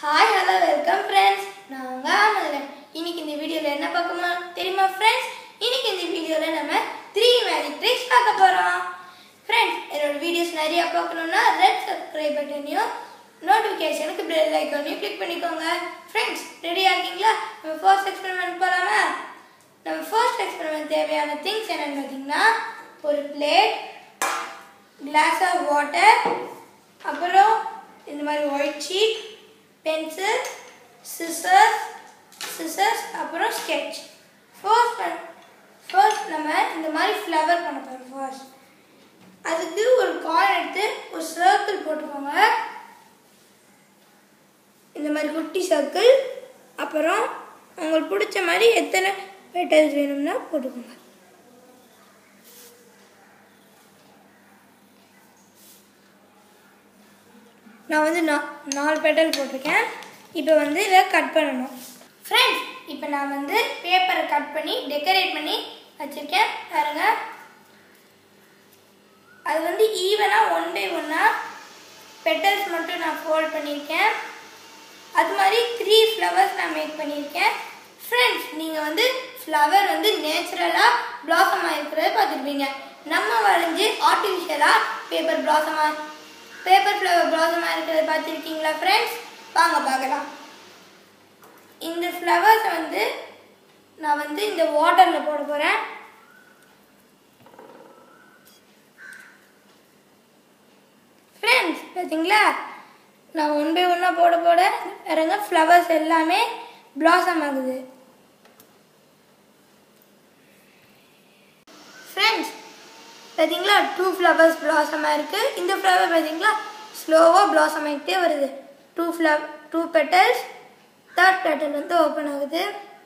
hi hello welcome friends நான் உங்கள் ஆமதன் இன்னைக்கு இந்த வீடியோவில் என்ன பார்க்கமா தெரியுமா ஃப்ரெண்ட்ஸ் இன்னைக்கு இந்த வீடியோவில் நம்ம த்ரீ மேஜிக் ட்ரிக்ஸ் பார்க்க போகிறோம் ஃப்ரெண்ட்ஸ் என்னோட வீடியோஸ் நிறைய பார்க்கணுன்னா ரெட் சப்ஸ்கிரைப் பட்டனையும் நோட்டிஃபிகேஷனுக்கு பெல் ஐக்கானையும் கிளிக் பண்ணிக்கோங்க ஃப்ரெண்ட்ஸ் ரெடியாக இருக்கீங்களா நம்ம ஃபர்ஸ்ட் எக்ஸ்பெரிமெண்ட் போகலாமா நம்ம ஃபர்ஸ்ட் எக்ஸ்பெரிமெண்ட் தேவையான திங்ஸ் என்னன்னு பார்த்தீங்கன்னா ஒரு பிளேட் கிளாஸ் ஆஃப் வாட்டர் அப்புறம் இந்த மாதிரி white sheet pencil scissors scissors அப்புறம் ஸ்கெட்ச் ஃபர்ஸ்ட் ஃபர்ஸ்ட் நம்ம இந்த மாதிரி ஃப்ளவர் பண்ண போகிறோம் ஃபர்ஸ்ட் அதுக்கு ஒரு காயின் எடுத்து ஒரு சர்க்கிள் போட்டுக்கோங்க இந்த மாதிரி குட்டி சர்க்கிள் அப்புறம் உங்களுக்கு பிடிச்ச மாதிரி எத்தனை பெட்டல்ஸ் வேணும்னா போட்டுக்கோங்க நான் வந்து நா நாலு பெட்டல் போட்டிருக்கேன் இப்போ வந்து இதை கட் பண்ணணும் ஃப்ரெண்ட்ஸ் இப்போ நான் வந்து பேப்பரை கட் பண்ணி டெக்கரேட் பண்ணி வச்சுருக்கேன் பாருங்க அது வந்து ஈவனாக ஒன் பை ஒன்னாக பெட்டல்ஸ் மட்டும் நான் ஃபோல்ட் பண்ணியிருக்கேன் அது மாதிரி த்ரீ ஃப்ளவர்ஸ் நான் மேக் பண்ணியிருக்கேன் ஃப்ரெண்ட்ஸ் நீங்கள் வந்து ஃப்ளவர் வந்து நேச்சுரலாக பிளாசம் ஆகிருக்கிறத பார்த்துருப்பீங்க நம்ம வரைஞ்சி ஆர்டிஃபிஷியலாக பேப்பர் பிளாசமாக பேப்பர் ஃப்ளவர் பிளாசமாக இருக்கிறத பார்த்துருக்கீங்களா ஃப்ரெண்ட்ஸ் வாங்க பார்க்கலாம் இந்த ஃப்ளவர்ஸை வந்து நான் வந்து இந்த வாட்டரில் போட போகிறேன் ஃப்ரெண்ட்ஸ் பார்த்தீங்களா நான் ஒன் பை ஒன்னாக போட போட பாருங்க ஃப்ளவர்ஸ் எல்லாமே பிளாசம் ஆகுது ஃப்ரெண்ட்ஸ் பார்த்தீங்களா டூ ஃப்ளவர்ஸ் பிளாசமாக இருக்குது இந்த ஃப்ளவர் பார்த்தீங்களா ஸ்லோவாக பிளாசம் ஆகிட்டே வருது two flow two petals third petal வந்து ஓப்பன் ஆகுது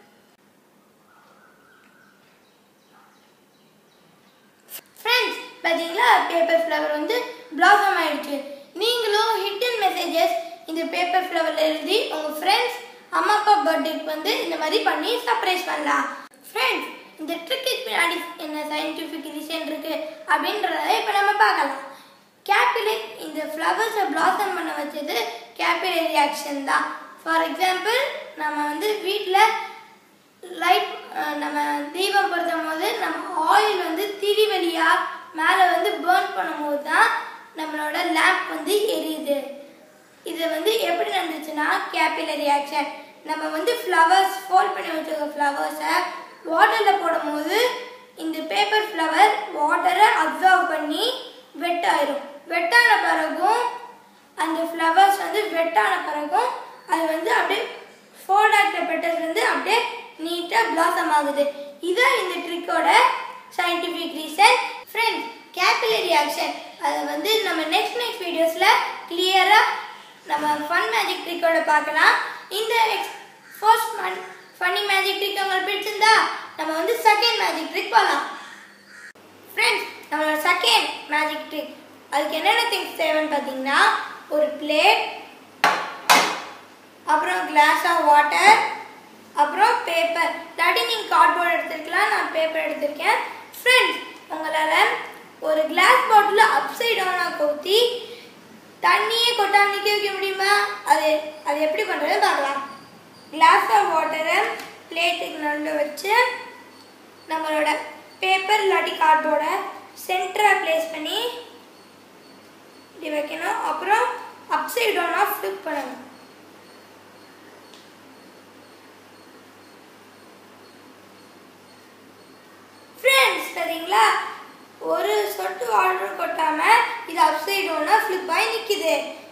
ஃப்ரெண்ட்ஸ் பார்த்தீங்களா பேப்பர் ஃப்ளவர் வந்து பிளாசம் ஆயிடுச்சு நீங்களும் ஹிட்டன் மெசேஜஸ் இந்த பேப்பர் ஃப்ளவரில் எழுதி உங்கள் ஃப்ரெண்ட்ஸ் அம்மா அப்பா பர்த்டேக்கு வந்து இந்த மாதிரி பண்ணி சர்ப்ரைஸ் பண்ணலாம் ஃப்ரெண்ட்ஸ் இந்த ட்ரிக்கு பின்னாடி என்ன சயின்டிஃபிக் ரீசன் இருக்கு அப்படின்றத இப்போ நம்ம பார்க்கலாம் கேபிலே இந்த ஃப்ளவர்ஸை பிளாசம் பண்ண வச்சது கேபிலே ரியாக்ஷன் தான் ஃபார் எக்ஸாம்பிள் நம்ம வந்து வீட்டில் லைட் நம்ம தீபம் பொருத்தும் போது நம்ம ஆயில் வந்து திரி வழியா மேலே வந்து பேர்ன் பண்ணும்போது தான் நம்மளோட லேம்ப் வந்து எரியுது இது வந்து எப்படி நடந்துச்சுன்னா கேபிலரி ரியாக்ஷன் நம்ம வந்து ஃப்ளவர்ஸ் ஃபோல்ட் பண்ணி வச்சிருக்க ஃப்ளவர்ஸை வாட்டரில் போடும்போது இந்த பேப்பர் ஃப்ளவர் வாட்டரை அப்சர்வ் பண்ணி வெட் ஆயிரும் வெட்டான பிறகும் அந்த ஃப்ளவர்ஸ் வந்து வெட்டான பிறகும் அது வந்து அப்படியே ஃபோல்ட் ஆகிற பெட்டர்ஸ் வந்து அப்படியே நீட்டாக பிளாசம் ஆகுது இதான் இந்த ட்ரிக்கோட scientific reason friends capillary reaction அதை வந்து நம்ம நெக்ஸ்ட் நெக்ஸ்ட் வீடியோஸில் கிளியராக நம்ம ஃபன் மேஜிக் ட்ரிக்கோட பார்க்கலாம் இந்த ஃபர்ஸ்ட் மன் ஃபன்னி மேஜிக் ட்ரிக் உங்களுக்கு பிடிச்சிருந்தா நம்ம வந்து செகண்ட் மேஜிக் ட்ரிக் போகலாம் ஃப்ரெண்ட்ஸ் நம்மளோட செகண்ட் மேஜிக் ட்ரிக் அதுக்கு என்னென்ன திங்ஸ் தேவைன்னு பார்த்தீங்கன்னா ஒரு பிளேட் அப்புறம் கிளாஸ் ஆஃப் வாட்டர் அப்புறம் பேப்பர் இல்லாட்டி நீங்கள் கார்ட்போர்ட் எடுத்துருக்கலாம் நான் பேப்பர் எடுத்திருக்கேன் ஃப்ரெண்ட்ஸ் உங்களால் ஒரு கிளாஸ் பாட்டில் அப்சைட் டவுனாக ஊற்றி தண்ணியே கொட்டாமல் நிற்க வைக்க முடியுமா அது அது எப்படி பண்ணுறது பார்க்கலாம் கிளாஸ் ஆஃப் வாட்டரை பிளேட்டுக்கு நடுவில் வச்சு நம்மளோட பேப்பர் இல்லாட்டி கார்ட்போர்டை சென்டராக ப்ளேஸ் பண்ணி இப்படி வைக்கணும் அப்புறம் அப்சைட் டவுனாக ஃப்ளிப் பண்ணணும் ஃப்ரெண்ட்ஸ் சரிங்களா ஒரு சொட்டு வாட்டர் கொட்டாம இது அப்சைட் டவுனாக ஃப்ளிப் ஆகி நிற்குது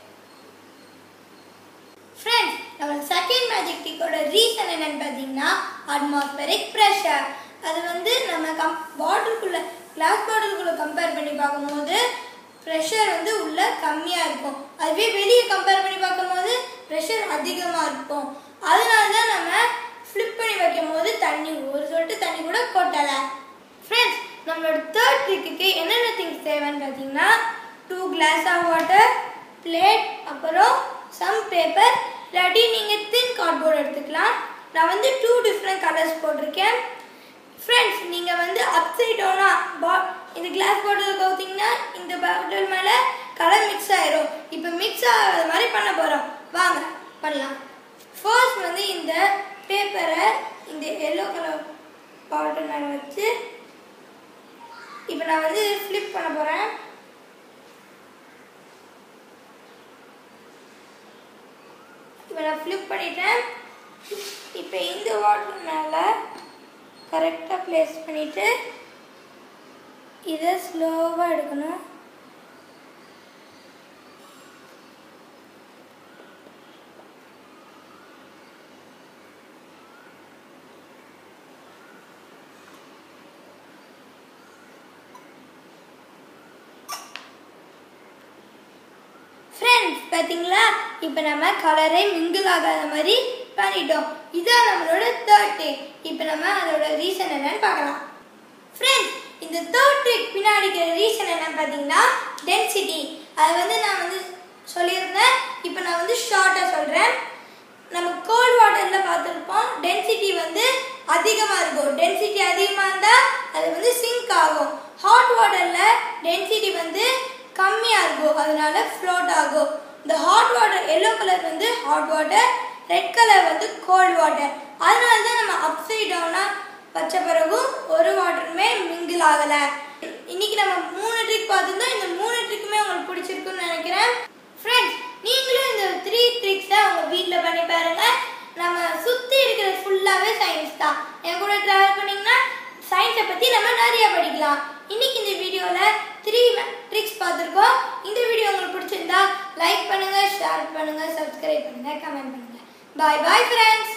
ஃப்ரெண்ட்ஸ் நம்ம செகண்ட் மேஜிக் டிக்கோட ரீசன் என்னன்னு பார்த்தீங்கன்னா அட்மாஸ்பரிக் ப்ரெஷர் அது வந்து நம்ம கம் பாட்டிலுக்குள்ள கிளாஸ் பாட்டிலுக்குள்ள கம்பேர் பண்ணி பார்க்கும்போது ப்ரெஷர் வந்து உள்ள கம்மியாக இருக்கும் அதுவே வெளியே கம்பேர் பண்ணி பார்க்கும்போது ப்ரெஷர் அதிகமாக இருக்கும் அதனால தான் நம்ம ஃப்ளிப் பண்ணி வைக்கும் போது தண்ணி ஒரு சொட்டு தண்ணி கூட கொட்டலை ஃப்ரெண்ட்ஸ் நம்மளோட தேர்ட் ட்ரிக்கு என்னென்ன திங்ஸ் தேவைன்னு பார்த்தீங்கன்னா two glass of water plate அப்புறம் சம் பேப்பர் இல்லாட்டி நீங்கள் தின் கார்ட்போர்ட் எடுத்துக்கலாம் நான் வந்து டூ டிஃப்ரெண்ட் கலர்ஸ் போட்டிருக்கேன் ஃப்ரெண்ட்ஸ் நீங்கள் வந்து அப்சைட் டவுனாக பா இந்த கிளாஸ் பாட்டில் கவுத்திங்கன்னா இந்த பாட்டில் மேலே கலர் மிக்ஸ் ஆயிரும் இப்போ மிக்ஸ் ஆகாத மாதிரி பண்ண போகிறோம் வாங்க பண்ணலாம் வாட்டர் மேலே வச்சு இப்போ நான் வந்து ஃப்ளிப் பண்ண போகிறேன் இப்போ நான் ஃப்ளிப் பண்ணிட்டேன் இப்போ இந்த வாட்டர் மேலே கரெக்டாக ப்ளேஸ் பண்ணிவிட்டு இதை ஸ்லோவாக எடுக்கணும் ஃப்ரெண்ட்ஸ் பார்த்தீங்களா இப்போ நம்ம கலரே மிங்கிள் ஆகாத மாதிரி பண்ணிட்டோம் இதான் நம்மளோட தேர்ட் ட்ரிக் இப்போ நம்ம அதோட ரீசன் என்னன்னு பார்க்கலாம் ஃப்ரெண்ட்ஸ் இந்த தேர்ட் ட்ரிக் பின்னாடி இருக்கிற ரீசன் என்னன்னு பார்த்தீங்கன்னா டென்சிட்டி அது வந்து நான் வந்து சொல்லியிருந்தேன் இப்போ நான் வந்து ஷார்ட்டாக சொல்கிறேன் நம்ம கோல்ட் வாட்டரில் பார்த்துருப்போம் டென்சிட்டி வந்து அதிகமாக இருக்கும் டென்சிட்டி அதிகமாக இருந்தால் அது வந்து சிங்க் ஆகும் ஹாட் வாட்டரில் டென்சிட்டி வந்து கம்மியாக இருக்கும் அதனால ஃப்ளோட் ஆகும் இந்த ஹாட் வாட்டர் எல்லோ கலர் வந்து ஹாட் வாட்டர் ரெட் கலர் வந்து கோல்ட் வாட்டர் அதனால தான் நம்ம அப்சைட் டவுனாக வச்ச பிறகும் ஒரு வாட்டருமே மிங்கிள் ஆகலை இன்னைக்கு நம்ம மூணு ட்ரிக் பார்த்துருந்தோம் இந்த மூணு ட்ரிக்குமே உங்களுக்கு பிடிச்சிருக்குன்னு நினைக்கிறேன் ஃப்ரெண்ட்ஸ் நீங்களும் இந்த த்ரீ ட்ரிக்ஸை உங்கள் வீட்டில் பண்ணி பாருங்க நம்ம சுற்றி இருக்கிறது ஃபுல்லாகவே சயின்ஸ் தான் என் கூட ட்ராவல் பண்ணிங்கன்னா சயின்ஸை பற்றி நம்ம நிறைய படிக்கலாம் இன்னைக்கு இந்த வீடியோவில் த்ரீ ட்ரிக்ஸ் பார்த்துருக்கோம் இந்த வீடியோ உங்களுக்கு பிடிச்சிருந்தா லைக் பண்ணுங்க ஷேர் பண்ணுங்க சப்ஸ்கிரைப் பண்ணுங்க கமெண்ட் பண்ணுங்க பாய் பாய் ஃப்ரெண்ட்ஸ்